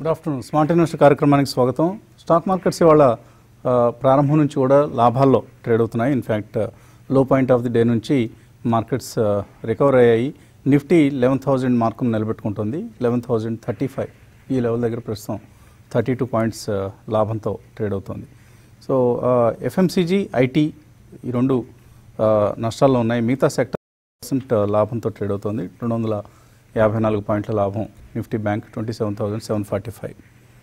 Good afternoon smart investor కార్యక్రమానికి స్వాగతం stock markets ఇవాళ ఆ, ప్రారంభం నుంచి కూడా లాభాల్లో ట్రేడ్ అవుతున్నాయి in fact low point of the day నుంచి మార్కెట్స్ రికవర్ అయ్యాయి నిఫ్టీ లెవెన్ థౌజండ్ మార్కును నిలబెట్టుకుంటుంది లెవెన్ థౌజండ్ థర్టీ ఫైవ్ ఈ లెవెల్ దగ్గర ప్రస్తుతం థర్టీ టూ పాయింట్స్ లాభంతో ట్రేడ్ అవుతుంది సో ఎఫ్ఎంసీజీ ఐటీ ఈ రెండు ఆ, నష్టాల్లో ఉన్నాయి మిగతా సెక్టర్ పర్సెంట్ లాభంతో ట్రేడ్ అవుతుంది రెండు వందల యాభై నాలుగు పాయింట్ల లాభం Nifty bank twenty seven thousand seven forty five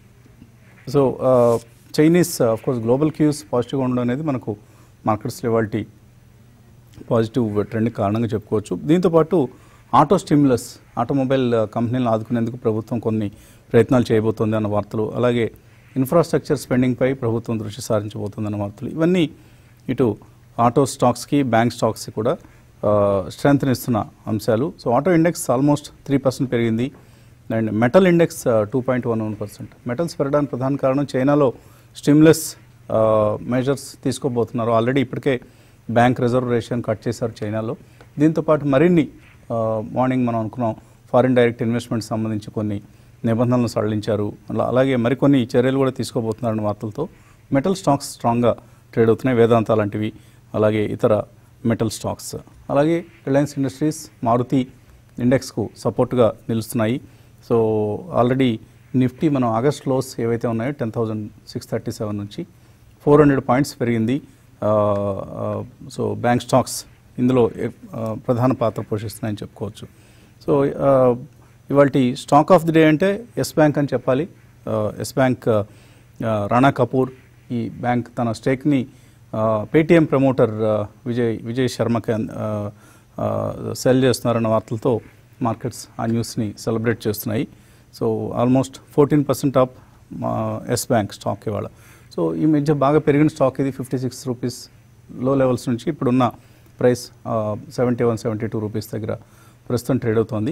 so Chinese course global cues పాజిటివ్గా ఉండడం అనేది మనకు మార్కెట్స్లో ఇవాళ పాజిటివ్ ట్రెండ్ కారణంగా చెప్పుకోవచ్చు దీంతోపాటు ఆటో స్టిమ్యులస్ ఆటోమొబైల్ కంపెనీలను ఆదుకునేందుకు ప్రభుత్వం కొన్ని ప్రయత్నాలు చేయబోతోంది అన్న వార్తలు అలాగే ఇన్ఫ్రాస్ట్రక్చర్ స్పెండింగ్పై ప్రభుత్వం దృష్టి సారించబోతోందన్న వార్తలు ఇవన్నీ ఇటు ఆటో స్టాక్స్కి బ్యాంక్ స్టాక్స్కి కూడా స్ట్రెంగ్త్ ఇస్తున్న అంశాలు so auto index almost three percent పెరిగింది and metal index two point one one percent metals పెరగడానికి ప్రధాన కారణం చైనాలో స్టిమ్యులస్ మెజర్స్ తీసుకోబోతున్నారు ఆల్రెడీ ఇప్పటికే బ్యాంక్ రిజర్వ్ రేషన్ కట్ చేశారు చైనాలో దీంతోపాటు మరిన్ని మార్నింగ్ మనం అనుకున్నాం ఫారిన్ డైరెక్ట్ ఇన్వెస్ట్మెంట్ సంబంధించి కొన్ని నిబంధనలు సడలించారు అలా అలాగే మరికొన్ని చర్యలు కూడా తీసుకోబోతున్నారన్న వార్తలతో మెటల్ స్టాక్స్ స్ట్రాంగ్గా ట్రేడ్ అవుతున్నాయి వేదాంత లాంటివి అలాగే ఇతర మెటల్ స్టాక్స్ అలాగే రిలయన్స్ ఇండస్ట్రీస్ మారుతి ఇండెక్స్కు సపోర్ట్గా నిలుస్తున్నాయి సో ఆల్రెడీ నిఫ్టీ మనం ఆగస్ట్ లోస్ ఏవైతే ఉన్నాయో ten thousand six thirty seven నుంచి ఫోర్ హండ్రెడ్ పాయింట్స్ పెరిగింది ఆ, ఆ, సో బ్యాంక్ స్టాక్స్ ఇందులో ఎ- ఆ, ప్రధాన పాత్ర పోషిస్తున్నాయని చెప్పుకోవచ్చు సో ఇవాళ స్టాక్ ఆఫ్ ది డే అంటే ఎస్ బ్యాంక్ అని చెప్పాలి ఆ, ఎస్ బ్యాంక్ ఆ, రాణా కపూర్ ఈ బ్యాంక్ తన స్టేక్ని పేటిఎం ప్రమోటర్ ఆ, విజయ్ విజయ్ శర్మకి అన్- ఆ, ఆ, సెల్ చేస్తున్నారన్న వార్తలతో మార్కెట్స్ ఆ న్యూస్ని సెలబ్రేట్ చేస్తున్నాయి so almost fourteen percent of Yes Bank stock ఇవాళ సో ఈ మధ్య బాగా పెరిగిన స్టాక్ ఇది fifty six rupees low levels నుంచి ఇప్పుడున్న price seventy one seventy two rupees దగ్గర ప్రస్తుతం ట్రేడ్ అవుతోంది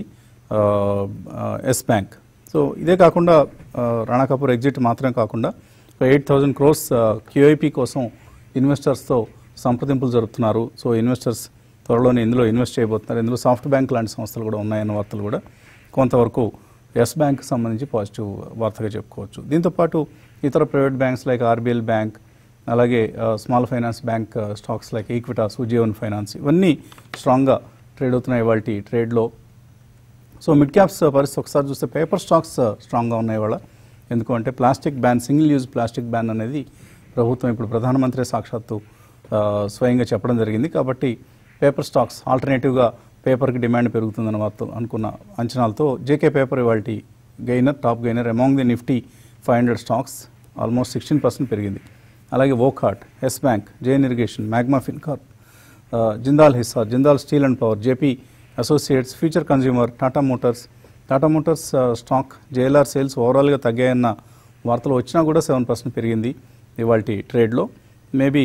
ఎస్ బ్యాంక్ సో ఇదే కాకుండా ఆ, రాణా కపూర్ ఎగ్జిట్ మాత్రమే కాకుండా ఎయిట్ థౌజండ్ క్రోర్స్ క్యూఐపి కోసం ఇన్వెస్టర్స్తో సంప్రదింపులు జరుపుతున్నారు సో ఇన్వెస్టర్స్ త్వరలోనే ఇందులో ఇన్వెస్ట్ చేయబోతున్నారు ఇందులో సాఫ్ట్ బ్యాంక్ లాంటి సంస్థలు కూడా ఉన్నాయన్న వార్తలు కూడా కొంతవరకు ఎస్ బ్యాంక్ సంబంధించి పాజిటివ్ వార్తగా చెప్పుకోవచ్చు దీంతోపాటు ఇతర private banks like RBL bank అలాగే small finance bank stocks like Equitas Ujjivan finance ఇవన్నీ స్ట్రాంగ్గా ట్రేడ్ అవుతున్నాయి ఇవాళ ట్రేడ్లో సో మిడ్ క్యాప్స్ పరిస్థితి ఒకసారి చూస్తే పేపర్ స్టాక్స్ స్ట్రాంగ్గా ఉన్నాయి ఇవాళ ఎందుకంటే plastic ban single use plastic ban అనేది ప్రభుత్వం ఇప్పుడు ప్రధానమంత్రి సాక్షాత్తు ఆ, స్వయంగా చెప్పడం జరిగింది కాబట్టి పేపర్ స్టాక్స్ ఆల్టర్నేటివ్గా పేపర్కి డిమాండ్ పెరుగుతుందన్న వార్త అనుకున్న అంచనాలతో జేకే పేపర్ ఇవాళ gainer top gainer among the Nifty five hundred stocks almost sixteen percent పెరిగింది అలాగే వోకాట్ ఎస్ బ్యాంక్ జేఎన్ ఇరిగేషన్ మ్యాగ్మా ఫిన్కార్ప్ ఆ, Jindal Hissar Jindal steel and power JP associates future consumer Tata motors Tata motors ఆ, స్టాక్ జేఎల్ఆర్ సేల్స్ ఓవరాల్గా తగ్గాయన్న వార్తలు వచ్చినా కూడా సెవెన్ పర్సెంట్ పెరిగింది ఇవాళ ట్రేడ్లో మేబీ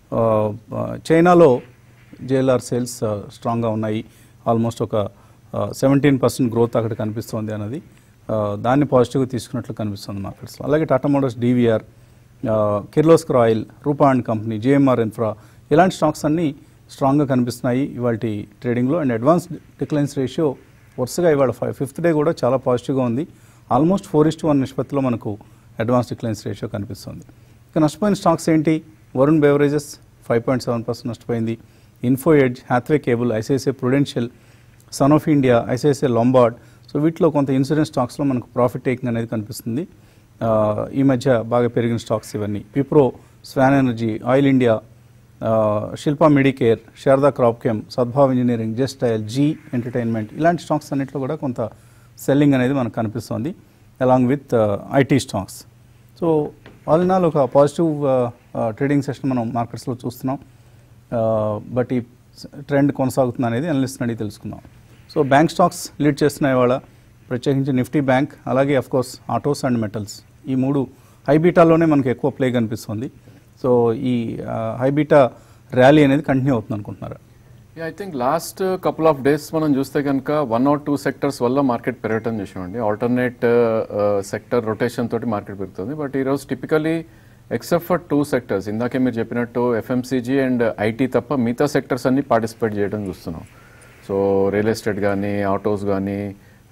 చైనాలో జేఎల్ఆర్ సేల్స్ ఆ, స్ట్రాంగ్గా ఉన్నాయి ఆల్మోస్ట్ ఒక సెవెంటీన్ పర్సెంట్ గ్రోత్ అక్కడ కనిపిస్తోంది అన్నది ఆ, దాన్ని పాజిటివ్గా తీసుకున్నట్లు కనిపిస్తుంది మార్కెట్స్లో అలాగే Tata motors DVR Kirloskar oil Rupa and company GMR infra ఇలాంటి స్టాక్స్ అన్నీ స్ట్రాంగ్గా కనిపిస్తున్నాయి ఇవాళ ట్రేడింగ్లో అండ్ అడ్వాన్స్ డిక్లైన్స్ రేషియో వరుసగా ఇవాళ ఫైవ్ ఫిఫ్త్ డే కూడా చాలా పాజిటివ్గా ఉంది ఆల్మోస్ట్ ఫోర్ ఇస్ వన్ నిష్పత్తిలో మనకు అడ్వాన్స్ డిక్లైన్స్ రేషియో కనిపిస్తుంది ఇక నష్టపోయిన స్టాక్స్ ఏంటి Varun beverages five point seven percent నష్టపోయింది info edge Hathway cable ICICI prudential sun of India ICICI Lombard so వీటిలో కొంత ఇన్సూరెన్స్ స్టాక్స్లో మనకు ప్రాఫిట్ టేకింగ్ అనేది కనిపిస్తుంది ఆ, ఈ మధ్య బాగా పెరిగిన స్టాక్స్ ఇవన్నీ Wipro swan energy oil India ఆ, Shilpa medicare Sharda crop chem Sadbhav engineering just dial Zee entertainment ఇలాంటి స్టాక్స్ అన్నింటిలో కూడా కొంత సెల్లింగ్ అనేది మనకు కనిపిస్తుంది along with IT stocks so all in all ఒక పాజిటివ్ ట్రేడింగ్ సెషన్ మనం మార్కెట్స్లో చూస్తున్నాం బట్ ఈ ట్రెండ్ కొనసాగుతుంది అనేది అనలిస్ట్ అడిగి తెలుసుకుందాం సో బ్యాంక్ స్టాక్స్ లీడ్ చేస్తున్నాయి ఇవాళ ప్రత్యేకించి నిఫ్టీ బ్యాంక్ అలాగే of course autos and metals ఈ మూడు హైబీటాలోనే మనకు ఎక్కువ ప్లే కనిపిస్తుంది సో ఈ హైబీటా ర్యాలీ అనేది కంటిన్యూ అవుతుంది అనుకుంటున్నారు I think last couple of days మనం చూస్తే కనుక వన్ ఆర్ టూ సెక్టర్స్ వల్ల మార్కెట్ పెరగటం చూసామండి ఆల్టర్నేట్ సెక్టర్ రొటేషన్ తోటి మార్కెట్ పెరుగుతుంది బట్ ఈరోజు typically except for two sectors ఇందాకే మీరు చెప్పినట్టు ఎఫ్ఎంసీజీ అండ్ ఐటీ తప్ప మిగతా సెక్టర్స్ అన్ని పార్టిసిపేట్ చేయడం చూస్తున్నాం సో రియల్ ఎస్టేట్ కానీ ఆటోస్ కానీ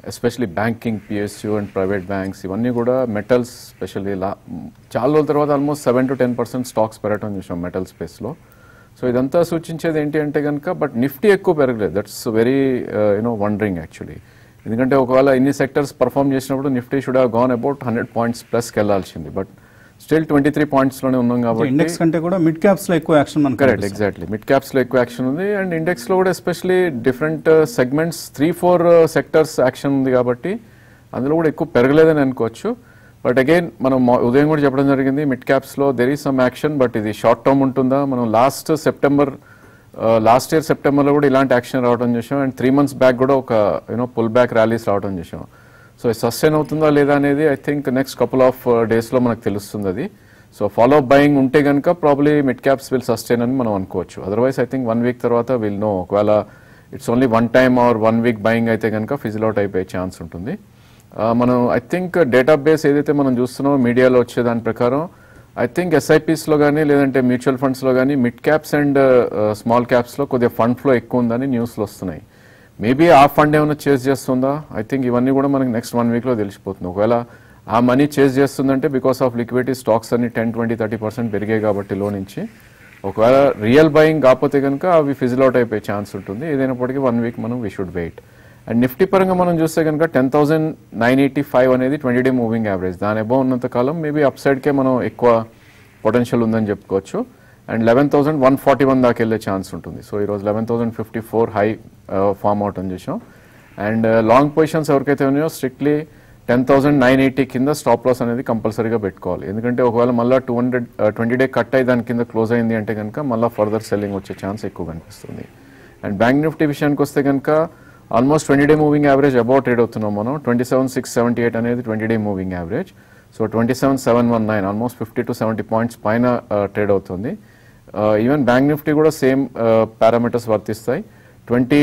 especially banking PSU and private banks ఇవన్నీ కూడా మెటల్స్ స్పెషల్లీ లా చాలా రోజుల తర్వాత almost seven to ten percent stocks పెరగటం చూసాం మెటల్ స్పేస్లో సో ఇదంతా సూచించేది ఏంటి అంటే కనుక బట్ నిఫ్టీ ఎక్కువ పెరగలేదు that's very you know wondering actually ఎందుకంటే ఒకవేళ ఇన్ని సెక్టర్స్ పర్ఫామ్ చేసినప్పుడు Nifty should have gone about hundred points ప్లస్కి వెళ్ళాల్సింది బట్ స్టిల్ ట్వంటీ త్రీ పాయింట్స్లోనే ఉన్నాం కాబట్టి ఇండెక్స్ కంటే కూడా మిడ్ క్యాప్స్ లో ఎక్కువ యాక్షన్ మనకు కరెక్ట్ ఎగ్జాక్ట్లీ మిడ్ క్యాప్స్ లో ఎక్కువ యాక్షన్ ఉంది అండ్ ఇండెక్స్ లో కూడా especially different segments three four sectors action ఉంది కాబట్టి అందులో కూడా ఎక్కువ పెరగలేదని అనుకోవచ్చు బట్ అగైన్ మనం మా- ఉదయం కూడా చెప్పడం జరిగింది మిడ్ క్యాప్స్ లో there is some action but ఇది షార్ట్ టర్మ్ ఉంటుందా మనం లాస్ట్ సెప్టెంబర్ లాస్ట్ ఇయర్ సెప్టెంబర్లో కూడా ఇలాంటి యాక్షన్ రావడం చేసాం అండ్ త్రీ మంత్స్ బ్యాక్ కూడా ఒక యూనో పుల్ బ్యాక్ ర్యాలీస్ రావడం చేసాం సో సస్టైన్ అవుతుందా లేదా అనేది I think next couple of డేస్లో మనకు తెలుస్తుంది అది సో ఫాలో అప్ బయింగ్ ఉంటే కనుక probably mid caps will sustain అని మనం అనుకోవచ్చు otherwise I think one week తర్వాత విల్ నో ఒకవేళ it's only one time or one week buying అయితే కనుక ఫిజిల్ అవుట్ అయిపోయే ఛాన్స్ ఉంటుంది ఆ, మనం ఐ థింక్ డేటాబేస్ ఏదైతే మనం చూస్తున్నామో మీడియాలో వచ్చే దాని ప్రకారం ఐ థింక్ ఎస్ఐపిస్లో కానీ లేదంటే మ్యూచువల్ ఫండ్స్లో కానీ మిడ్ క్యాప్స్ అండ్ స్మాల్ క్యాప్స్లో కొద్దిగా ఫండ్ ఫ్లో ఎక్కువ ఉందని న్యూస్లో వస్తున్నాయి మేబీ ఆ ఫండ్ ఏమైనా చేస్ చేస్తుందా ఐ థింక్ ఇవన్నీ కూడా మనకి నెక్స్ట్ వన్ వీక్లో తెలిసిపోతుంది ఒకవేళ ఆ మనీ చేస్ చేస్తుందంటే బికాస్ ఆఫ్ లిక్విడిటీ స్టాక్స్ అన్ని టెన్ ట్వంటీ థర్టీ పర్సెంట్ పెరిగాయి కాబట్టి లో నుంచి ఒకవేళ రియల్ బయింగ్ కాకపోతే కనుక అవి ఫిజిల్ అవుట్ అయిపోయే ఛాన్స్ ఉంటుంది ఏదైనప్పటికీ వన్ వీక్ మనం we should wait and Nifty పరంగా మనం చూస్తే కనుక ten thousand nine eighty five అనేది ట్వంటీ డే మూవింగ్ యావరేజ్ దాని అబౌవ్ ఉన్నంత కాలం మేబీ అప్ సైడ్కే మనం ఎక్కువ పొటెన్షియల్ ఉందని చెప్పుకోవచ్చు and eleven thousand one forty one దాకా వెళ్ళే ఛాన్స్ ఉంటుంది సో ఈరోజు eleven thousand fifty four high form out అని చూసాం అండ్ లాంగ్ పొజిషన్స్ ఎవరికైతే ఉన్నాయో స్ట్రిక్ట్లీ టెన్ థౌసండ్ నైన్ ఎయిటీ కింద స్టాప్ లాస్ అనేది కంపల్సరీగా పెట్టుకోవాలి ఎందుకంటే ఒకవేళ మళ్ళీ two hundred twenty day cut అయ్యి దాని కింద క్లోజ్ అయింది అంటే కనుక మళ్ళీ ఫర్దర్ సెల్లింగ్ వచ్చే ఛాన్స్ ఎక్కువ కనిపిస్తుంది అండ్ బ్యాంక్ నిఫ్టీ విషయానికి వస్తే కనుక almost twenty day moving average about trade అవుతున్నాం మనం twenty seven six seventy eight అనేది twenty day moving average so twenty seven seven one nine almost fifty to seventy points పైన trade అవుతుంది even bank Nifty కూడా same parameters వర్తిస్తాయి twenty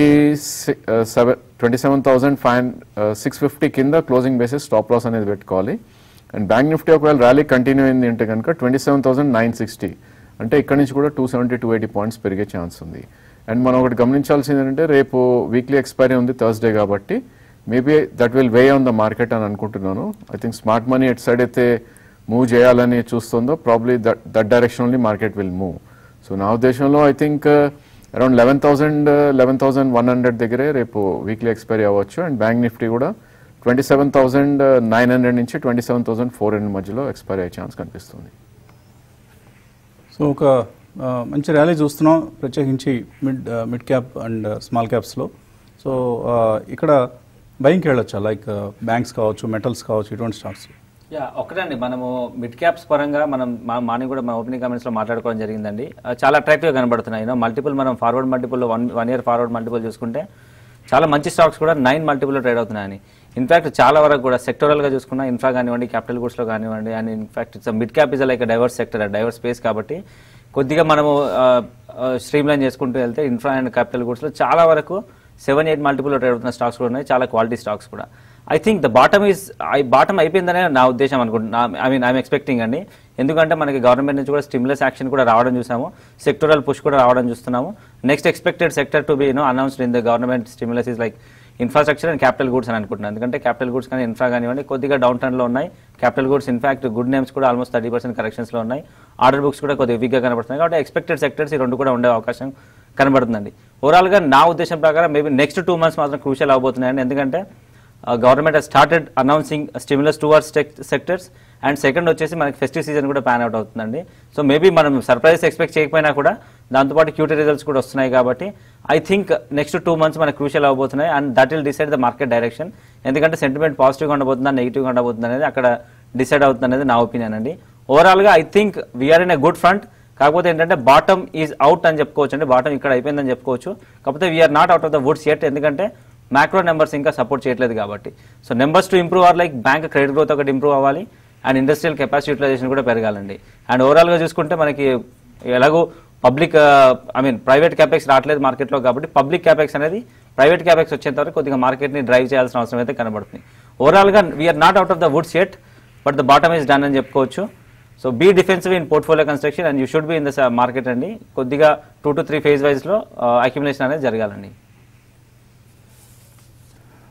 seven twenty seven thousand five six fifty కింద closing basis stop loss అనేది పెట్టుకోవాలి and bank Nifty ఒకవేళ rally continue అయింది అంటే కనుక twenty seven thousand nine sixty అంటే ఇక్కడ నుంచి కూడా two seventy two eighty points పెరిగే ఛాన్స్ ఉంది అండ్ మనం ఒకటి గమనించాల్సింది ఏంటంటే రేపు వీక్లీ ఎక్స్పైరీ ఉంది థర్స్డే కాబట్టి maybe that will weigh on the market అని అనుకుంటున్నాను I think smart money at side అయితే మూవ్ చేయాలని చూస్తుందో probably that that direction only market will move so నా ఉద్దేశంలో I think around eleven thousand eleven thousand one hundred దగ్గరే రేపు weekly expiry అవ్వచ్చు అండ్ బ్యాంక్ నిఫ్టీ కూడా twenty seven thousand nine hundred నుంచి twenty seven thousand four hundred మధ్యలో expiry అయ్యే chance కనిపిస్తుంది సో ఒక ఆ, మంచి ర్యాలీ చూస్తున్నాం ప్రత్యేకించి మిడ్ ఆ, మిడ్ క్యాప్ అండ్ స్మాల్ క్యాప్స్లో సో ఆ, ఇక్కడ బయింగ్కి వెళ్ళొచ్చా లైక్ బ్యాంక్స్ కావచ్చు మెటల్స్ కావచ్చు ఇటువంటి స్టాక్స్ యా ఒకటండి మనము మిడ్ క్యాప్స్ పరంగా మనం మా మార్నింగ్ కూడా మన ఓపెనింగ్ కామెంట్స్ లో మాట్లాడుకోవడం జరిగిందండి ఆ, చాలా అట్రాక్టివ్గా కనబడుతున్నాయి యూనో మల్టిపుల్ మనం forward multiple one one year forward multiple చూసుకుంటే చాలా మంచి స్టాక్స్ కూడా నైన్ మల్టిపుల్లో ట్రేడ్ అవుతున్నాయని ఇన్ఫాక్ట్ చాలా వరకు కూడా సెక్టోరల్గా చూసుకున్నా ఇన్ఫ్రా కానివ్వండి క్యాపిటల్ గుడ్స్లో కానివ్వండి and in fact it's mid cap is like diverse sector diverse space కాబట్టి కొద్దిగా మనము స్ట్రీమ్ లైన్ చేసుకుంటూ వెళ్తే ఇన్ఫ్రా అండ్ క్యాపిటల్ గుడ్స్లో చాలా వరకు సెవెన్ ఎయిట్ మల్టిపుల్లో ట్రేడ్ అవుతున్న స్టాక్స్ కూడా ఉన్నాయి చాలా క్వాలిటీ స్టాక్స్ కూడా I think the bottom is I bottom అయిపోయిందనే నా ఉద్దేశం అనుకుంటున్నా ఐ మీన్ ఐఎమ్ ఎక్స్పెక్టింగ్ అండి ఎందుకంటే మనకి గవర్నమెంట్ నుంచి కూడా స్టిమ్యులస్ యాక్షన్ కూడా రావడం చూసాము సెక్టోరల్ పుష్ కూడా రావడం చూస్తున్నాము next expected sector to be no announced in the government stimulus is like infrastructure and capital goods అని అనుకుంటున్నాను ఎందుకంటే క్యాపిటల్ గుడ్స్ కానీ ఇన్ఫ్రా కానివ్వండి కొద్దిగా డౌన్ టర్న్లో ఉన్నాయి capital goods in fact good names కూడా ఆల్మోస్ట్ థర్టీ పర్సెంట్ కరెక్షన్స్లో ఉన్నాయి ఆర్డర్ బుక్స్ కూడా కొద్దిగా వీక్గా కనబడుతున్నాయి కాబట్టి ఎక్స్పెక్టెడ్ సెక్టర్స్ ఈ రెండు కూడా ఉండే అవకాశం కనబడుతుందండి ఓవరాల్గా నా ఉద్దేశం ప్రకారం మేబీ నెక్స్ట్ టూ మంత్స్ మాత్రం క్రూషియల్ అవబోతున్నాయండి ఎందుకంటే government started announcing stimulus towards sectors and second వచ్చేసి మనకి ఫెస్టివ్ సీజన్ కూడా ప్యాన్ అవుట్ అవుతుందండి సో మేబీ మనం సర్ప్రైజ్ ఎక్స్పెక్ట్ చేయకపోయినా కూడా దాంతోపాటు క్యూటీ రిజల్ట్స్ కూడా వస్తున్నాయి కాబట్టి I think next two months మనకు క్రూషియల్ అవబోతున్నాయి and that will decide the market direction ఎందుకంటే సెంటిమెంట్ పాజిటివ్గా ఉండబోతుందా నెగిటివ్గా ఉండబోతుంది అనేది అక్కడ డిసైడ్ అవుతుంది అనేది నా ఒపీనియన్ అండి ఓవరాల్గా I think we're in a good front కాకపోతే ఏంటంటే బాటమ్ ఈజ్ అవుట్ అని చెప్పుకోవచ్చు అండి బాటమ్ ఇక్కడ అయిపోయిందని చెప్పుకోవచ్చు కాకపోతే we're not out of the woods yet ఎందుకంటే మ్యాక్రో నెంబర్స్ ఇంకా సపోర్ట్ చేయట్లేదు కాబట్టి so numbers to improve or like bank credit growth ఒకటి ఇంప్రూవ్ అవ్వాలి అండ్ ఇండస్ట్రియల్ కెపాసిటీ యూటిలైజేషన్ కూడా పెరగాలండి అండ్ ఓవరాల్గా చూసుకుంటే మనకి ఎలాగో public I mean private capex రావట్లేదు మార్కెట్లో కాబట్టి పబ్లిక్ క్యాపెక్స్ అనేది ప్రైవేట్ క్యాపెక్స్ వచ్చేంత వరకు కొద్దిగా మార్కెట్ని డ్రైవ్ చేయాల్సిన అవసరం అయితే కనబడుతుంది ఓవరాల్గా we're not out of the woods yet but the bottom is done అని చెప్పుకోవచ్చు so be defensive in portfolio construction and you should be in the market అండి కొద్దిగా టూ టు త్రీ ఫేజ్ వైజ్లో అక్యుమిలేషన్ అనేది జరగాలండి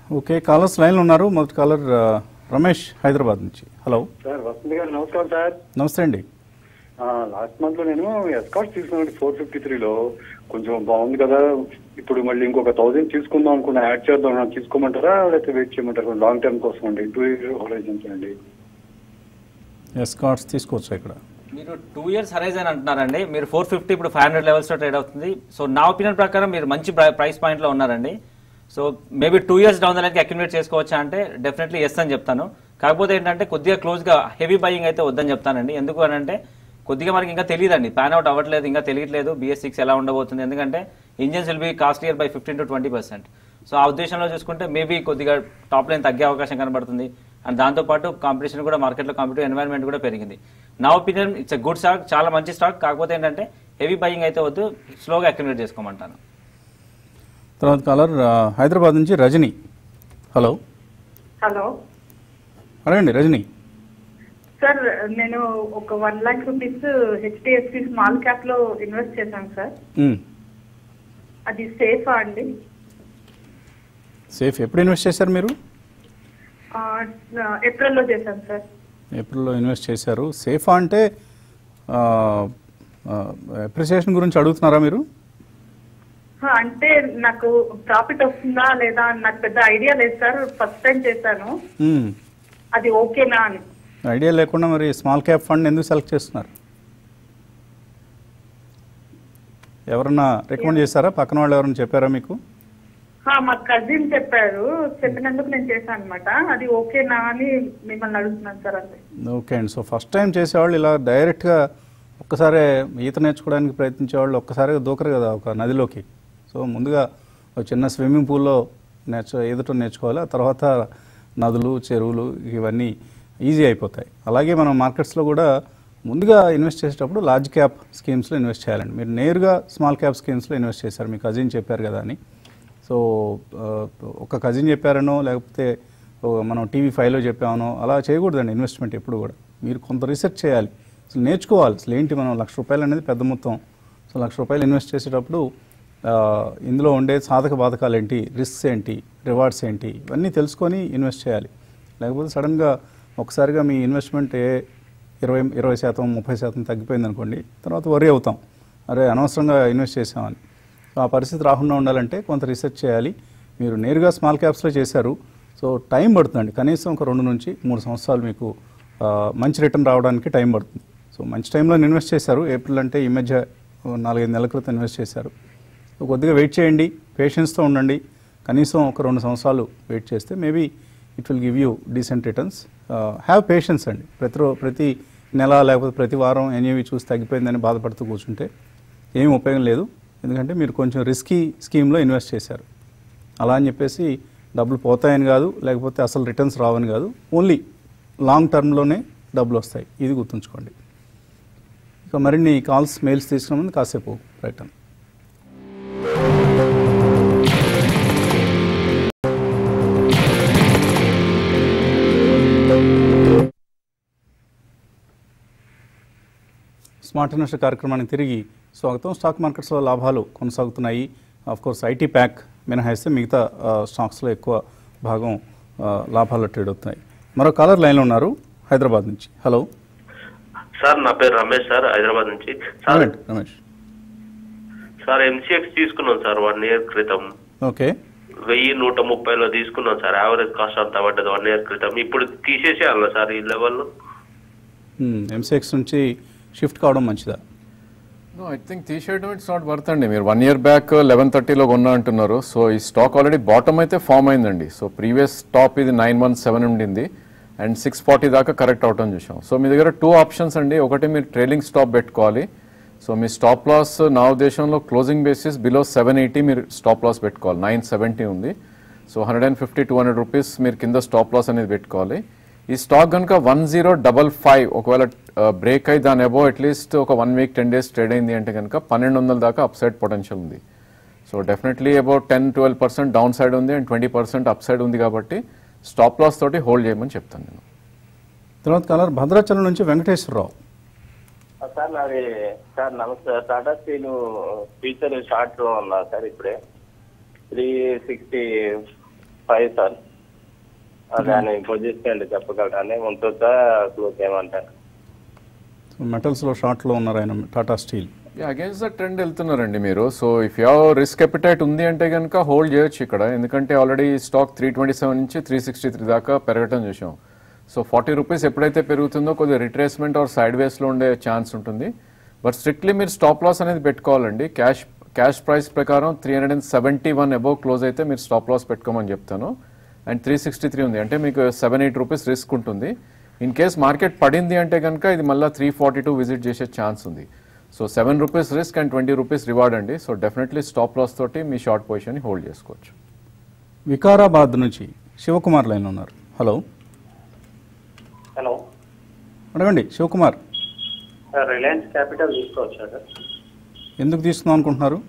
ఓకే కాలర్స్ లైన్లో ఉన్నారు మొదటి కాలర్ ఆ, రమేష్ హైదరాబాద్ నుంచి హలో సార్ వసంత్ గారు నమస్కారం సార్ నమస్తే అండి లాస్ట్ మంత్ లో నేను ఎస్కాట్ తీసుకున్నాను ఫోర్ ఫిఫ్టీ త్రీలో కొంచెం బాగుంది కదా ఇప్పుడు మళ్ళీ ఇంకొక థౌసండ్ తీసుకుందాం అనుకున్నా యాడ్ చేద్దాం అనుకున్నా. తీసుకోమంటారా లేకపోతే వెయిట్ చేయమంటారా లాంగ్ టర్మ్ కోసం అండి టూ ఇయర్ హోరైజన్స్ అండి ఎస్ కార్డ్స్ తీసుకోవచ్చు ఇక్కడ మీరు టూ ఇయర్స్ హరైజన్ అంటున్నారండి మీరు ఫోర్ ఫిఫ్టీ ఇప్పుడు ఫైవ్ హండ్రెడ్ లెవెల్స్లో ట్రేడ్ అవుతుంది సో నా ఒపీనియన్ ప్రకారం మీరు మంచి ప్రైస్ పాయింట్లో ఉన్నారండి so maybe two years down the లైన్కి అక్యుమిలేట్ చేసుకోవచ్చా అంటే డెఫినెట్లీ ఎస్ అని చెప్తాను కాకపోతే ఏంటంటే కొద్దిగా క్లోజ్గా హెవీ బయింగ్ అయితే వద్దని చెప్తానండి ఎందుకు అని అంటే కొద్దిగా మనకి ఇంకా తెలియదండి ప్యాన్ అవుట్ అవ్వట్లేదు ఇంకా తెలియట్లేదు బిఎస్ సిక్స్ ఎలా ఉండబోతుంది ఎందుకంటే engines will be costlier by fifteen to twenty percent so ఆ ఉద్దేశంలో చూసుకుంటే మేబీ కొద్దిగా టాప్ లైన్ తగ్గే అవకాశం కనబడుతుంది అండ్ దాంతోపాటు కాంపిటీషన్ కూడా మార్కెట్లో కాంపిటేటివ్ ఎన్వైరన్మెంట్ కూడా పెరిగింది నా opinion it's a good stock చాలా మంచి స్టాక్ కాకపోతే ఏంటంటే హెవీ బయింగ్ అయితే వద్దు స్లోగా అక్యుమిలేట్ చేసుకోమంటాను తర్వాత కాలర్ ఆ, హైదరాబాద్ నుంచి రజని హలో హలో అడగండి రజని సార్ నేను ఒక one lakh rupees HDFC small cap లో ఇన్వెస్ట్ చేశాను సార్ మ్, అది సేఫా అండి సేఫ్ ఎప్పుడు ఇన్వెస్ట్ చేశారు మీరు ఆ, ఏప్రిల్లో చేశాను సార్ ఏప్రిల్లో ఇన్వెస్ట్ చేశారు సేఫా అంటే అప్రిసియేషన్ గురించి అడుగుతున్నారా మీరు ఆ, అంటే నాకు ప్రాఫిట్ వస్తుందా లేదా అని నాకు పెద్ద ఐడియా లేదు సార్ ఫస్ట్ టైం చేశాను మ్, అది ఓకేనా అని ఐడియా లేకుండా మరి స్మాల్ క్యాప్ ఫండ్ ఎందుకు సెలెక్ట్ చేస్తున్నారు ఎవరన్నా రికమెండ్ చేశారా పక్కన వాళ్ళు ఎవరైనా చెప్పారా మీకు ఆ, మా కజిన్ చెప్పారు చెప్పినందుకు నేను చేశాను అనమాట అది ఓకేనా అని మిమ్మల్ని అడుగుతున్నాను సార్ అంతే ఓకే అండి సో ఫస్ట్ టైం చేసేవాళ్ళు ఇలా డైరెక్ట్గా ఒక్కసారి ఈత నేర్చుకోవడానికి ప్రయత్నించేవాళ్ళు ఒక్కసారిగా దూకరు కదా ఒక నదిలోకి సో ముందుగా ఒక చిన్న స్విమ్మింగ్ పూల్లో నేర్చు ఈదటం నేర్చుకోవాలి ఆ తర్వాత నదులు చెరువులు ఇవన్నీ ఈజీ అయిపోతాయి అలాగే మనం మార్కెట్స్లో కూడా ముందుగా ఇన్వెస్ట్ చేసేటప్పుడు లార్జ్ క్యాప్ స్కీమ్స్లో ఇన్వెస్ట్ చేయాలండి మీరు నేరుగా స్మాల్ క్యాప్ స్కీమ్స్లో ఇన్వెస్ట్ చేశారు మీ కజిన్ చెప్పారు కదా అని సో ఆ, ఒక కజిన్ చెప్పారనో లేకపోతే ఓ మనం టీవీ ఫైవ్లో చెప్పామనో అలా చేయకూడదండి ఇన్వెస్ట్మెంట్ ఎప్పుడు కూడా మీరు కొంత రీసెర్చ్ చేయాలి అసలు నేర్చుకోవాలి అసలు ఏంటి మనం లక్ష రూపాయలు అనేది పెద్ద మొత్తం సో లక్ష రూపాయలు ఇన్వెస్ట్ చేసేటప్పుడు ఆ, ఇందులో ఉండే సాధక బాధకాలు ఏంటి రిస్క్స్ ఏంటి రివార్డ్స్ ఏంటి ఇవన్నీ తెలుసుకొని ఇన్వెస్ట్ చేయాలి లేకపోతే సడన్గా ఒకసారిగా మీ ఇన్వెస్ట్మెంట్ ఏ ఇరవై ఇరవై శాతం ముప్పై శాతం తగ్గిపోయింది అనుకోండి తర్వాత వరి అవుతాం అరే అనవసరంగా ఇన్వెస్ట్ చేసామని సో ఆ పరిస్థితి రాకుండా ఉండాలంటే కొంత రీసెర్చ్ చేయాలి మీరు నేరుగా స్మాల్ క్యాప్స్లో చేశారు సో టైం పడుతుందండి కనీసం ఒక రెండు నుంచి మూడు సంవత్సరాలు మీకు ఆ, మంచి రిటర్న్ రావడానికి టైం పడుతుంది సో మంచి టైంలో ఇన్వెస్ట్ చేశారు ఏప్రిల్ అంటే ఈ మధ్య ఓ నాలుగైదు నెలల క్రితం ఇన్వెస్ట్ చేశారు సో కొద్దిగా వెయిట్ చేయండి పేషెన్స్తో ఉండండి కనీసం ఒక రెండు సంవత్సరాలు వెయిట్ చేస్తే maybe it will give you decent returns have patience అండి ప్రతి రో ప్రతి నెల లేకపోతే ప్రతి వారం ఎన్ఏవి చూసి తగ్గిపోయిందని బాధపడుతూ కూర్చుంటే ఏం ఉపయోగం లేదు ఎందుకంటే మీరు కొంచెం రిస్కీ స్కీమ్లో ఇన్వెస్ట్ చేశారు అలా అని చెప్పేసి డబ్బులు పోతాయని కాదు లేకపోతే అసలు రిటర్న్స్ రావని కాదు ఓన్లీ లాంగ్ టర్మ్లోనే డబ్బులు వస్తాయి ఇది గుర్తుంచుకోండి ఇక మరిన్ని కాల్స్ మెయిల్స్ తీసుకున్న ముందు కాసేపు రిటర్న్ స్మార్ట్ ఇన్వెస్టర్ కార్యక్రమానికి తిరిగి స్వాగతం స్టాక్ మార్కెట్స్లో లాభాలు కొనసాగుతున్నాయి ఆఫ్ కోర్స్ ఐటీ ప్యాక్ మినహాయిస్తే మిగతా ఆ, స్టాక్స్లో ఎక్కువ భాగం ఆ, లాభాల్లో ట్రేడ్ అవుతున్నాయి మరో కాలర్ లైన్లో ఉన్నారు హైదరాబాద్ నుంచి హలో సార్ నా పేరు రమేష్ సార్ హైదరాబాద్ నుంచి సార్ అవునండి, రమేష్ సార్ ఎంసీఎక్స్ తీసుకున్నాం సార్ వన్ ఇయర్ క్రితం ఓకే వెయ్యి నూట ముప్పైలో తీసుకున్నాం సార్ యావరేజ్ కాస్ట్ అంత పడ్డది వన్ ఇయర్ క్రితం ఇప్పుడు తీసేసేయాలా సార్ ఈ లెవెల్లో ఎంసీఎక్స్ నుంచి షిఫ్ట్ కావడం మంచిదా నో ఐ థింక్ తీసేయడం ఇట్స్ నాట్ వర్త్ అండి మీరు వన్ ఇయర్ బ్యాక్ లెవెన్ థర్టీలో కొన్నా అంటున్నారు సో ఈ స్టాక్ ఆల్రెడీ బాటమ్ అయితే ఫామ్ అయిందండి సో ప్రీవియస్ టాప్ ఇది నైన్ వన్ సెవెన్ ఉండింది అండ్ సిక్స్ ఫార్టీ దాకా కరెక్ట్ అవటం చూసాం సో మీ దగ్గర టూ ఆప్షన్స్ అండి ఒకటి మీరు ట్రైలింగ్ స్టాప్ పెట్టుకోవాలి సో మీ స్టాప్ లాస్ నా ఉద్దేశంలో closing basis below seven eighty మీరు స్టాప్ లాస్ పెట్టుకోవాలి నైన్ సెవెంటీ ఉంది so hundred and fifty two hundred rupees మీరు కింద స్టాప్ లాస్ అనేది పెట్టుకోవాలి ఈ స్టాక్ కనుక వన్ జీరో డబల్ ఫైవ్ ఒకవేళ బ్రేక్ అయి దాని అబో అట్లీస్ట్ ఒక one week ten days trade అయింది అంటే కనుక పన్నెండు వందల దాకా అప్ సైడ్ పొటెన్షియల్ ఉంది so definitely about ten twelve percent downside ఉంది and twenty percent upside ఉంది కాబట్టి స్టాప్ లాస్ తోటి హోల్డ్ చేయమని చెప్తాను నేను తర్వాత కాలర్ భద్రాచలం నుంచి వెంకటేశ్వరరావు సార్ నాది సార్ నమస్తే టాటా స్టీల్ ఫ్యూచర్ షార్ట్ లో ఉన్నా సార్ ఇప్పుడే త్రీ సిక్స్టీ ఫైవ్ సార్ ఆ, దాని పొజిషన్ చెప్పగలరా అండి ఉంటుందా క్లోజ్ ఏమంటారు మెటల్స్లో షార్ట్లో ఉన్నారు ఆయన Tata steel against the trend వెళ్తున్నారండి మీరు so if you risk appetite ఉంది అంటే కనుక హోల్డ్ చేయొచ్చు ఇక్కడ ఎందుకంటే already stock three twenty seven నుంచి త్రీ సిక్స్టీ త్రీ దాకా పెరగటం చూసాం సో ఫార్టీ రూపీస్ ఎప్పుడైతే పెరుగుతుందో కొద్దిగా రిట్రేస్మెంట్ ఆర్ సైడ్ వేస్లో ఉండే ఛాన్స్ ఉంటుంది బట్ స్ట్రిక్ట్లీ మీరు స్టాప్ లాస్ అనేది పెట్టుకోవాలండి క్యాష్ క్యాష్ ప్రైస్ ప్రకారం three hundred and seventy one above close అయితే మీరు స్టాప్ లాస్ పెట్టుకోమని చెప్తాను అండ్ త్రీ సిక్స్టీ త్రీ ఉంది అంటే మీకు సెవెన్ ఎయిట్ రూపీస్ రిస్క్ ఉంటుంది ఇన్ కేస్ మార్కెట్ పడింది అంటే కనుక ఇది మళ్ళీ త్రీ ఫార్టీ టూ విజిట్ చేసే ఛాన్స్ ఉంది so seven rupees risk and twenty rupees reward అండి సో డెఫినెట్లీ స్టాప్ లాస్ తోటి మీ షార్ట్ పొజిషన్ హోల్డ్ చేసుకోవచ్చు వికారాబాద్ నుంచి శివకుమార్ లైన్ ఉన్నారు హలో హలో అడగండి శివకుమార్ సార్ రిలయన్స్ క్యాపిటల్ తీసుకోవచ్చా సార్ ఎందుకు తీసుకుందాం అనుకుంటున్నారు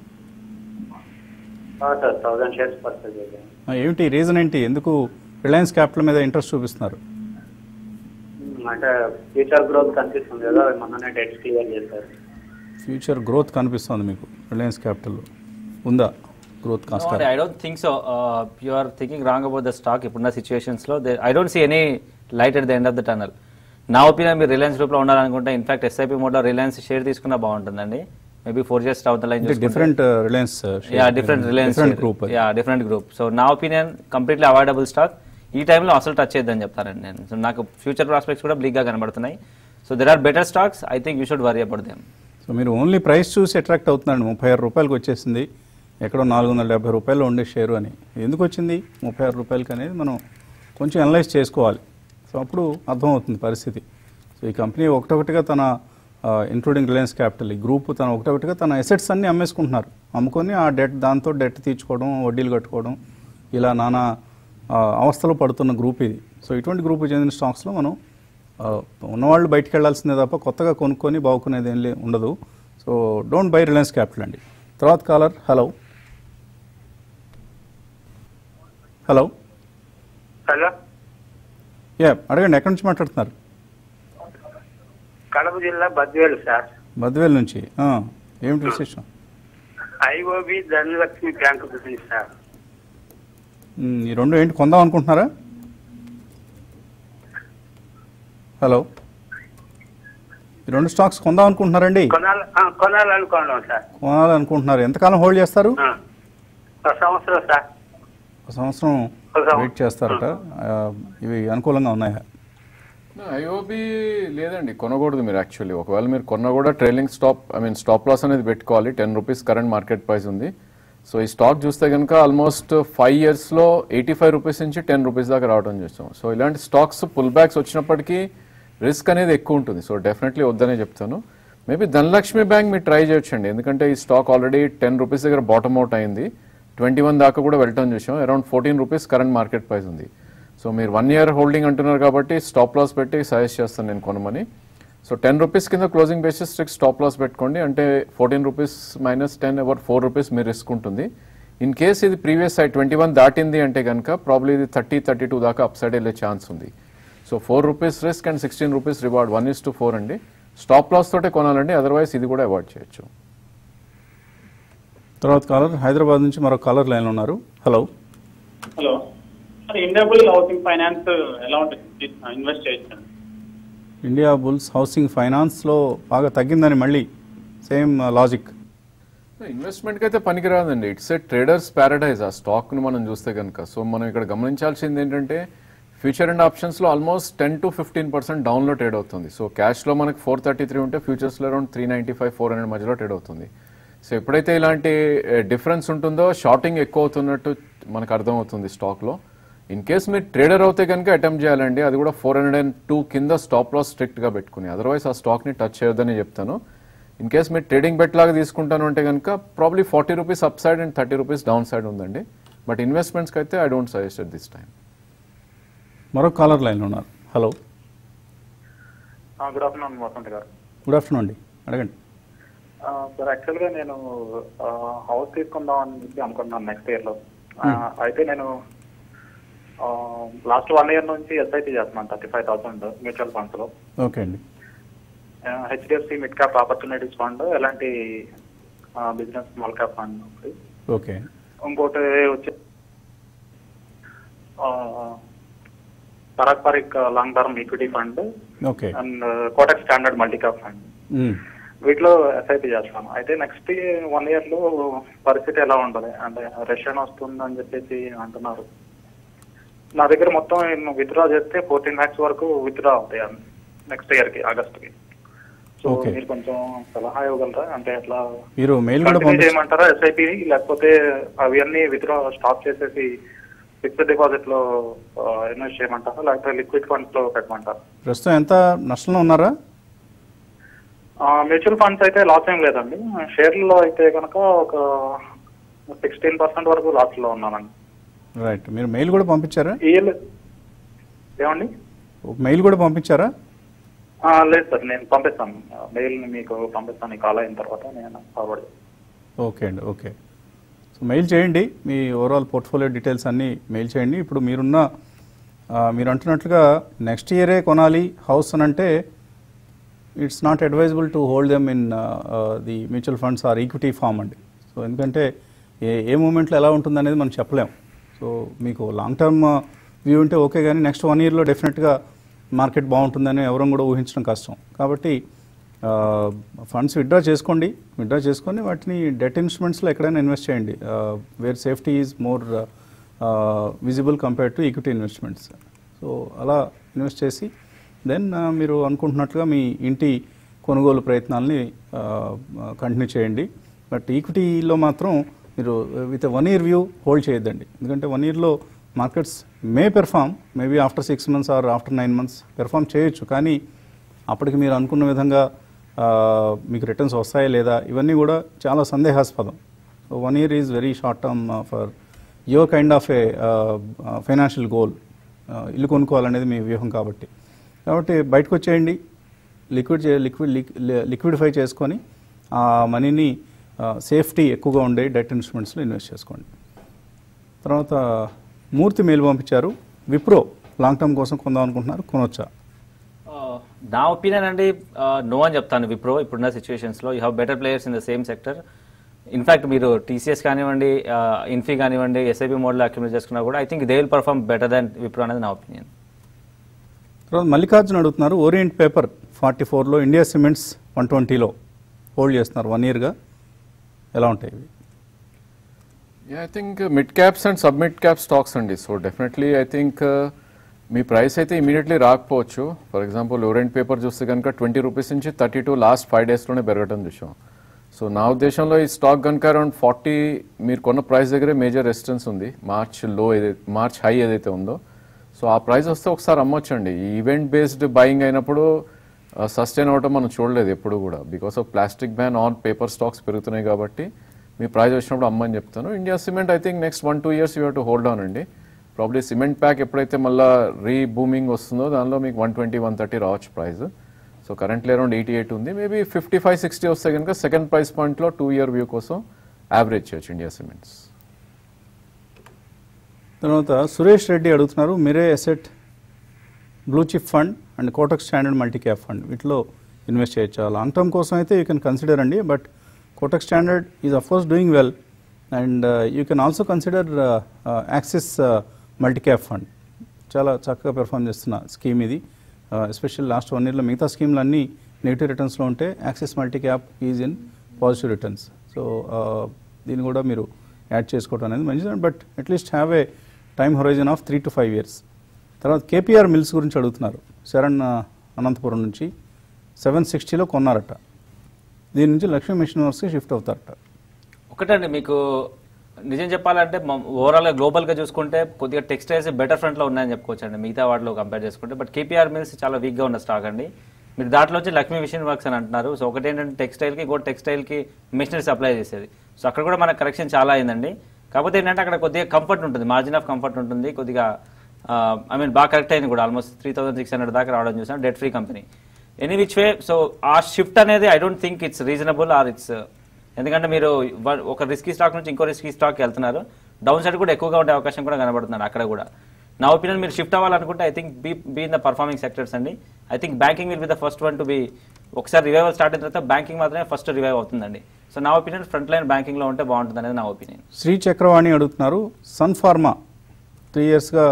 ఆ, సార్ థౌజండ్ షేర్స్ పర్చేజ్ చేశాను ఆ, ఏమిటి రీజన్ ఏంటి ఎందుకు రిలయన్స్ క్యాపిటల్ మీద ఇంట్రెస్ట్ చూపిస్తున్నారు మ్మ్, అంటే ఫ్యూచర్ గ్రోత్ కనిపిస్తుంది కదా మొన్ననే డెట్స్ క్లియర్ చేశారు ఫ్యూచర్ గ్రోత్ కనిపిస్తుంది మీకు రిలయన్స్ క్యాపిటల్లో ఉందా growth cost I don't think so you are thinking wrong about the stock ఇప్పుడున్న సిచ్యువేషన్స్ లో I don't see any light at the end of the tunnel నా ఒపీనియన్ మీరు Reliance group లో ఉండాలనుకుంటే ఇన్ఫాక్ట్ ఎస్ఐపి మోడ్ లో Reliance share తీసుకున్నా బాగుంటుందండి maybe four years out line different Reliance yeah different Reliance different group yeah different group so నా opinion completely avoidable stock ఈ టైంలో అసలు టచ్ చేద్దని చెప్తానండి నేను సో నాకు ఫ్యూచర్ ప్రాస్పెక్ట్స్ కూడా bleak గా కనబడుతున్నాయి so there are better stocks I think you should worry about them so మీరు ఓన్లీ ప్రైస్ చూసి అట్రాక్ట్ అవుతున్నారండి ముప్పై ఆరు రూపాయలకి వచ్చేసింది ఎక్కడో నాలుగు వందల డెబ్బై రూపాయలు ఉండే షేరు అని ఎందుకు వచ్చింది ముప్పై ఆరు రూపాయలకి అనేది మనం కొంచెం అనలైజ్ చేసుకోవాలి సో అప్పుడు అర్థమవుతుంది పరిస్థితి సో ఈ కంపెనీ ఒకటొకటిగా తన ఇంక్లూడింగ్ రిలయన్స్ క్యాపిటల్ ఈ గ్రూప్ తన ఒకటొకటిగా తన అసెట్స్ అన్నీ అమ్మేసుకుంటున్నారు అమ్ముకొని ఆ డెట్ దాంతో డెట్ తీర్చుకోవడం వడ్డీలు కట్టుకోవడం ఇలా నానా ఆ, అవస్థలు పడుతున్న గ్రూప్ ఇది సో ఇటువంటి గ్రూప్ చెందిన స్టాక్స్లో మనం ఆ, ఉన్నవాళ్ళు బయటికి వెళ్ళాల్సిందే తప్ప కొత్తగా కొనుక్కొని బాగుకునేది ఏం లే ఉండదు so don't buy Reliance capital అండి తర్వాత caller hello hello hello yeah అడగండి ఎక్కడి నుంచి మాట్లాడుతున్నారు కడప జిల్లా బద్వేలు సార్ బద్వేల్ నుంచి ఆ, ఏమిటి విశేషం ఐఓబి ధనలక్ష్మి బ్యాంకు గురించి సార్ మ్, ఈ రెండు ఏంటి కొందాం అనుకుంటున్నారా హలో ఈ రెండు స్టాక్స్ కొందాం అనుకుంటున్నారండి కొనాలి ఆ, కొనాలనుకున్నాం సార్ కొనాలనుకుంటున్నారు ఎంతకాలం హోల్డ్ చేస్తారు ఆ. ఒక సంవత్సరం సార్ ఒక సంవత్సరం ఒక సంవత్సరం. వెయిట్ చేస్తారట ఆ, ఇవి అనుకూలంగా ఉన్నాయా ఐఓబి లేదండి కొనకూడదు మీరు యాక్చువల్లీ ఒకవేళ మీరు కొన్నా కూడా trailing stop I mean stop loss అనేది పెట్టుకోవాలి ten rupees current market price ఉంది సో ఈ స్టాక్ చూస్తే కనుక ఆల్మోస్ట్ ఫైవ్ ఇయర్స్లో ఎయిటీ ఫైవ్ రూపీస్ నుంచి టెన్ రూపీస్ దాకా రావడం చూస్తాం సో ఇలాంటి స్టాక్స్ పుల్ బ్యాక్స్ వచ్చినప్పటికీ రిస్క్ అనేది ఎక్కువ ఉంటుంది సో డెఫినెట్లీ వద్దనే చెప్తాను మేబీ ధనలక్ష్మి బ్యాంక్ మీరు ట్రై చేయొచ్చండి ఎందుకంటే ఈ స్టాక్ ఆల్రెడీ టెన్ రూపీస్ దగ్గర బాటమ్ అవుట్ అయింది ట్వంటీ వన్ దాకా కూడా వెళ్ళటం చూసాం around fourteen rupees current market price ఉంది సో మీరు వన్ ఇయర్ హోల్డింగ్ అంటున్నారు కాబట్టి స్టాప్ లాస్ పెట్టి సజెస్ట్ చేస్తాను నేను కొనమని సో టెన్ రూపీస్ కింద closing basis strict stop loss పెట్టుకోండి అంటే fourteen rupees minus ten about four rupees మీరు రిస్క్ ఉంటుంది ఇన్ కేస్ ఇది ప్రీవియస్ సైడ్ ట్వంటీ వన్ దాటింది అంటే కనుక ప్రాబ్లీ ఇది థర్టీ థర్టీ టూ దాకా అప్ సైడ్ వెళ్ళే ఛాన్స్ ఉంది so four rupees risk and sixteen rupees reward one is to four అండి స్టాప్ లాస్ తోటే కొనాలండి అదర్వైజ్ ఇది కూడా అవాయిడ్ చేయొచ్చు తర్వాత కాలర్ హైదరాబాద్ నుంచి మరో కాలర్ లైన్ ఉన్నారు hello hello sir Indiabull housing finance ఎలా ఉంటుంది ఇన్వెస్ట్ చేయొచ్చు ఇండియా బుల్స్ హౌసింగ్ ఫైనాన్స్లో బాగా తగ్గిందని మళ్ళీ సేమ్ లాజిక్ ఇన్వెస్ట్మెంట్కి అయితే పనికిరాదండి ఇట్స్ ఏ ట్రేడర్స్ ప్యారడైజ్ ఆ స్టాక్ను మనం చూస్తే కనుక సో మనం ఇక్కడ గమనించాల్సింది ఏంటంటే ఫ్యూచర్ అండ్ ఆప్షన్స్లో almost ten to fifteen percent డౌన్లో ట్రేడ్ అవుతుంది సో క్యాష్లో మనకి ఫోర్ థర్టీ త్రీ ఉంటే ఫ్యూచర్స్లో around three ninety five four hundred మధ్యలో ట్రేడ్ అవుతుంది సో ఎప్పుడైతే ఇలాంటి డిఫరెన్స్ ఉంటుందో షార్టింగ్ ఎక్కువ అవుతున్నట్టు మనకు అర్థమవుతుంది స్టాక్లో ఇన్ కేస్ మీరు ట్రేడర్ అవుతే కనుక అటెంప్ట్ చేయాలండి అది కూడా ఫోర్ హండ్రెడ్ అండ్ టూ కింద స్టాప్ లాస్ స్ట్రిక్ట్గా పెట్టుకుని అదర్వైజ్ ఆ స్టాక్ని టచ్ చేయొద్దని చెప్తాను ఇన్ కేస్ మీరు ట్రేడింగ్ బెట్ లాగా తీసుకుంటాను అంటే కనుక probably forty rupees upside and thirty rupees downside ఉందండి బట్ ఇన్వెస్ట్మెంట్స్కి అయితే I don't suggest at this time మరో కాలర్ లైన్ ఉన్నారు hello good afternoon Vasanth garu good afternoon అండి అడగండి సార్ యాక్చువల్గా నేను హౌస్ తీసుకుందాం అని చెప్పి అనుకున్నాను నెక్స్ట్ ఇయర్లో అయితే నేను లాస్ట్ వన్ ఇయర్ నుంచి ఎస్ఐపి చేస్తున్నాను థర్టీ ఫైవ్ థౌసండ్ మ్యూచువల్ ఫండ్స్లో ఓకే అండి HDFC mid cap opportunities fund ఎలాంటి బిజినెస్ స్మాల్ క్యాప్ ఫండ్ ఒకటి ఓకే ఇంకోటి వచ్చి Parag Parikh long term equity fund okay and Kotak standard multi cap fund మ్మ్. వీటిలో ఎస్ఐపి చేస్తాను అయితే నెక్స్ట్ వన్ ఇయర్ లో పరిస్థితి ఎలా ఉంటుంది అంటే రష్యన్ వస్తుందని చెప్పేసి అంటున్నారు నా దగ్గర మొత్తం విత్డ్రా చేస్తే ఫోర్టీన్ ల్యాక్స్ వరకు విత్డ్రా అవుతాయి నెక్స్ట్ ఇయర్ కి ఆగస్ట్ కి సో Okay. మీరు కొంచెం సలహా ఇవ్వగలరా అంటే ఎట్లా మీరు మెయిల్ కూడా కంటిన్యూ పంపించారు చేయమంటారా ఎస్ఐపి లేకపోతే అవన్నీ విత్డ్రా స్టాప్ చేసేసి ఫిక్స్డ్ డిపాజిట్ లో ఇన్వెస్ట్ చేయమంటారా లేకపోతే లిక్విడ్ ఫండ్స్ లో పెట్టమంటారా ప్రస్తుతం ఎంత నష్టంలో ఉన్నారా మ్యూచువల్ ఫండ్స్ అయితే లాస్ ఏం లేదండి షేర్లలో అయితే కనుక ఒక సిక్స్టీన్ పర్సెంట్ వరకు లాస్ లో ఉన్నానండి రైట్ మీరు మెయిల్ కూడా పంపించారా ఈఎల్ ఏమండి ఒక మెయిల్ కూడా పంపించారా ఆ, లేదు సార్ నేను పంపిస్తాను మెయిల్ మీకు పంపిస్తాను ఈ కాల్ అయిన తర్వాత నేను ఫార్వర్డ్ ఓకే అండి ఓకే సో మెయిల్ చేయండి మీ ఓవరాల్ పోర్ట్ఫోలియో డీటెయిల్స్ అన్నీ మెయిల్ చేయండి ఇప్పుడు మీరున్న ఆ, మీరు అంటున్నట్లుగా నెక్స్ట్ ఇయరే కొనాలి హౌస్ అని అంటే it's not advisable to hold them in the mutual funds or equity form అండి సో ఎందుకంటే ఏ ఏ మూమెంట్లో ఎలా ఉంటుంది అనేది మనం చెప్పలేం సో మీకు లాంగ్ టర్మ్ వ్యూ ఉంటే ఓకే కానీ నెక్స్ట్ వన్ ఇయర్లో డెఫినెట్గా మార్కెట్ బాగుంటుందని ఎవరం కూడా ఊహించడం కష్టం కాబట్టి ఫండ్స్ విత్డ్రా చేసుకోండి విత్డ్రా చేసుకొని వాటిని డెట్ ఇన్స్ట్రుమెంట్స్లో ఎక్కడైనా ఇన్వెస్ట్ చేయండి where safety is more visible compared to equity investments so అలా ఇన్వెస్ట్ చేసి దెన్ మీరు అనుకుంటున్నట్లుగా మీ ఇంటి కొనుగోలు ప్రయత్నాలని కంటిన్యూ చేయండి బట్ ఈక్విటీలో మాత్రం మీరు with one year view hold చేయొద్దండి ఎందుకంటే వన్ ఇయర్లో markets may perform maybe after six months or after nine months perform చేయొచ్చు కానీ అప్పటికి మీరు అనుకున్న విధంగా ఆ, మీకు రిటర్న్స్ వస్తాయా లేదా ఇవన్నీ కూడా చాలా సందేహాస్పదం so one year is very short term for your kind of a financial goal ఇల్లు కొనుక్కోవాలనేది మీ వ్యూహం కాబట్టి కాబట్టి బయటకు వచ్చేయండి లిక్విడ్ చే- లిక్విడ్ లిక్- లిక్విడిఫై చేసుకొని ఆ మనీని సేఫ్టీ ఎక్కువగా ఉండే డెట్ ఇన్స్ట్రుమెంట్స్లో ఇన్వెస్ట్ చేసుకోండి తర్వాత మూర్తి మెయిల్ పంపించారు విప్రో లాంగ్ టర్మ్ కోసం కొందాం అనుకుంటున్నారు కొనొచ్చా ఆ, నా ఒపీనియన్ అండి నో అని చెప్తాను విప్రో ఇప్పుడున్న సిచ్యువేషన్స్లో you have better players in the same sector in fact మీరు టీసీఎస్ కానివ్వండి ఇన్ఫీ కానివ్వండి ఎస్ఐబి మోడల్ అక్యుమిలేట్ చేసుకున్నా కూడా I think they will perform better than Wipro అనేది నా ఒపీనియన్ తర్వాత మల్లికార్జున్ అడుగుతున్నారు ఓరియంట్ పేపర్ ఫార్టీ ఫోర్లో ఇండియా సిమెంట్స్ వన్ ట్వంటీలో హోల్డ్ చేస్తున్నారు వన్ ఇయర్గా ఎలా ఉంటాయి ఇవి I think mid caps and sub mid cap stocks అండి సో డెఫినెట్లీ ఐ థింక్ మీ ప్రైస్ అయితే ఇమీడియట్లీ రాకపోవచ్చు ఫర్ ఎగ్జాంపుల్ ఓరెంట్ పేపర్ చూస్తే కనుక ట్వంటీ రూపీస్ నుంచి థర్టీ టూ లాస్ట్ ఫైవ్ డేస్లోనే పెరగడం చూసాం సో నా ఉద్దేశంలో ఈ స్టాక్ కనుక అరౌండ్ ఫార్టీ మీరు కొన్న ప్రైస్ దగ్గరే మేజర్ రెసిస్టెన్స్ ఉంది మార్చ్ లో ఏదైతే మార్చ్ హై ఏదైతే ఉందో సో ఆ ప్రైస్ వస్తే ఒకసారి అమ్మొచ్చండి ఈ ఈవెంట్ బేస్డ్ బయింగ్ అయినప్పుడు సస్టైన్ అవ్వటం మనం చూడలేదు ఎప్పుడు కూడా because of plastic ban on paper stocks పెరుగుతున్నాయి కాబట్టి మీ ప్రైస్ వచ్చినప్పుడు అమ్మని చెప్తాను India cement I think next one two years you have to hold on అండి ప్రాబ్లీ సిమెంట్ ప్యాక్ ఎప్పుడైతే మళ్ళీ రీ బూమింగ్ వస్తుందో దానిలో మీకు వన్ ట్వంటీ వన్ థర్టీ రావచ్చు price so currently around eighty eight ఉంది మేబీ ఫిఫ్టీ ఫైవ్ సిక్స్టీ వస్తే కనుక సెకండ్ ప్రైస్ పాయింట్లో టూ ఇయర్ వ్యూ కోసం యావరేజ్ చేయొచ్చు ఇండియా సిమెంట్స్ తర్వాత సురేష్ రెడ్డి అడుగుతున్నారు Mirae asset blue chip fund and Kotak standard multi cap fund వీటిలో ఇన్వెస్ట్ చేయొచ్చా లాంగ్ టర్మ్ కోసం అయితే యూ కెన్ కన్సిడర్ అండి but Kotak standard is of course doing well and you can also consider Axis multi cap fund చాలా చక్కగా perform చేస్తున్న scheme ఇది ఎస్పెషల్ లాస్ట్ వన్ ఇయర్లో మిగతా స్కీమ్లు అన్నీ నెగిటివ్ రిటర్న్స్లో ఉంటే Axis multi cap is in positive returns so దీన్ని కూడా మీరు యాడ్ చేసుకోవడం అనేది మంచిది but at least have a time horizon of three to five years తర్వాత కేపీఆర్ మిల్స్ గురించి అడుగుతున్నారు శరణ్ ఆ, అనంతపురం నుంచి సెవెన్ సిక్స్టీలో కొన్నారట దీని నుంచి లక్ష్మీ మిషన్ వర్క్స్కి షిఫ్ట్ అవుతారట ఒకటండి మీకు నిజం చెప్పాలంటే ఓవరాల్గా గ్లోబల్గా చూసుకుంటే కొద్దిగా టెక్స్టైల్స్ బెటర్ ఫ్రంట్లో ఉన్నాయని చెప్పుకోవచ్చు అండి మిగతా వాటిలో కంపేర్ చేసుకుంటే బట్ కేపీఆర్ మిల్స్ చాలా వీక్గా ఉన్న స్టాక్ అండి మీరు దాంట్లో వచ్చి లక్ష్మీ మిషన్ వర్క్స్ అని అంటున్నారు సో ఒకటి ఏంటంటే టెక్స్టైల్కి ఇంకోటి టెక్స్టైల్కి మిషనరీ సప్లై చేసేది సో అక్కడ కూడా మన కరెక్షన్ చాలా అయిందండి కాకపోతే ఏంటంటే అక్కడ కొద్దిగా కంఫర్ట్ ఉంటుంది మార్జిన్ ఆఫ్ కంఫర్ట్ ఉంటుంది కొద్దిగా ఐ మీన్ బాగా కరెక్ట్ అయింది కూడా almost three thousand six hundred దాకా రావడం చూసాం debt free company any which way so ఆ షిఫ్ట్ అనేది I don't think it's reasonable or it's ఎందుకంటే మీరు వ- ఒక రిస్కీ స్టాక్ నుంచి ఇంకో రిస్కీ స్టాక్ వెళ్తున్నారు డౌన్ సైడ్ కూడా ఎక్కువగా ఉండే అవకాశం కూడా కనబడుతున్నారు అక్కడ కూడా నా ఒపీనియన్ మీరు షిఫ్ట్ అవ్వాలనుకుంటే I think be be in the performing sectors అండి I think banking will be the first one to be ఒకసారి రివైవల్ స్టార్ట్ అయిన తర్వాత బ్యాంకింగ్ మాత్రమే ఫస్ట్ రివైవ్ అవుతుందండి సో నా ఒపీనియన్ ఫ్రంట్ లైన్ బ్యాంకింగ్లో ఉంటే బాగుంటుంది అనేది నా ఒపీనియన్ శ్రీ చక్రవాణి అడుగుతున్నారు సన్ ఫార్మా త్రీ ఇయర్స్గా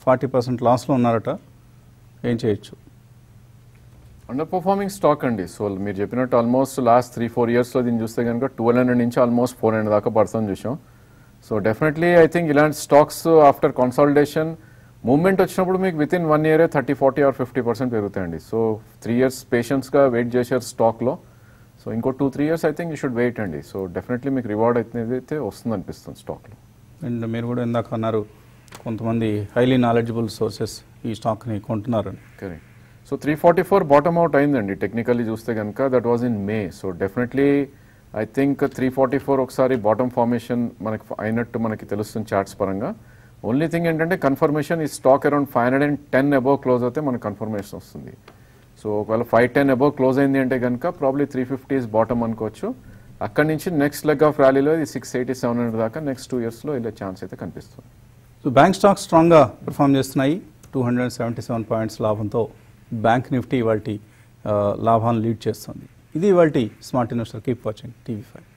ఫార్టీ పర్సెంట్ లాస్లో ఉన్నారట ఏం చేయొచ్చు అండర్ పర్ఫార్మింగ్ స్టాక్ అండి సో మీరు చెప్పినట్టు ఆల్మోస్ట్ లాస్ట్ త్రీ ఫోర్ ఇయర్స్లో దీన్ని చూస్తే కనుక ట్వెల్వ్ హండ్రెడ్ నుంచి ఆల్మోస్ట్ ఫోర్ హండ్రెడ్ దాకా పడుతుంది చూసాం సో డెఫినెట్లీ ఐ థింక్ ఇలాంటి స్టాక్స్ ఆఫ్టర్ కన్సాలిడేషన్ మూవ్మెంట్ వచ్చినప్పుడు మీకు విత్ ఇన్ వన్ ఇయరే thirty forty or fifty percent పెరుగుతాయండి సో త్రీ ఇయర్స్ పేషెన్స్గా వెయిట్ చేశారు స్టాక్లో సో ఇంకో two three years I think you should wait అండి సో డెఫినెట్లీ మీకు రివార్డ్ అయితే అయితే వస్తుంది అనిపిస్తుంది స్టాక్లో అండ్ మీరు కూడా ఇందాక అన్నారు కొంతమంది హైలీ నాలెడ్జబుల్ సోర్సెస్ ఈ స్టాక్ని కొంటున్నారని correct so three forty four bottom out అయిందండి టెక్నికల్లీ చూస్తే కనుక that was in May so definitely I think three forty four ఒకసారి బాటమ్ ఫార్మేషన్ మనకి అయినట్టు మనకి తెలుస్తుంది చార్ట్స్ పరంగా ఓన్లీ థింగ్ ఏంటంటే కన్ఫర్మేషన్ ఈ stock around five hundred and ten above close అయితే మనకి కన్ఫర్మేషన్ వస్తుంది సో ఒకవేళ ఫైవ్ టెన్ అబోవ్ క్లోజ్ అయింది అంటే కనుక probably three fifty is bottom అనుకోవచ్చు అక్కడి నుంచి నెక్స్ట్ లెగ్ ఆఫ్ ర్యాలీలో ఇది సిక్స్ ఎయిటీ సెవెన్ హండ్రెడ్ దాకా నెక్స్ట్ టూ ఇయర్స్లో వెళ్ళే ఛాన్స్ అయితే కనిపిస్తుంది సో బ్యాంక్ స్టాక్స్ స్ట్రాంగ్గా పెర్ఫామ్ చేస్తున్నాయి two hundred seventy seven points లాభంతో బ్యాంక్ నిఫ్టీ ఇవాళ లాభాలను లీడ్ చేస్తుంది ఇది ఇవాళ smart investor keep watching TV five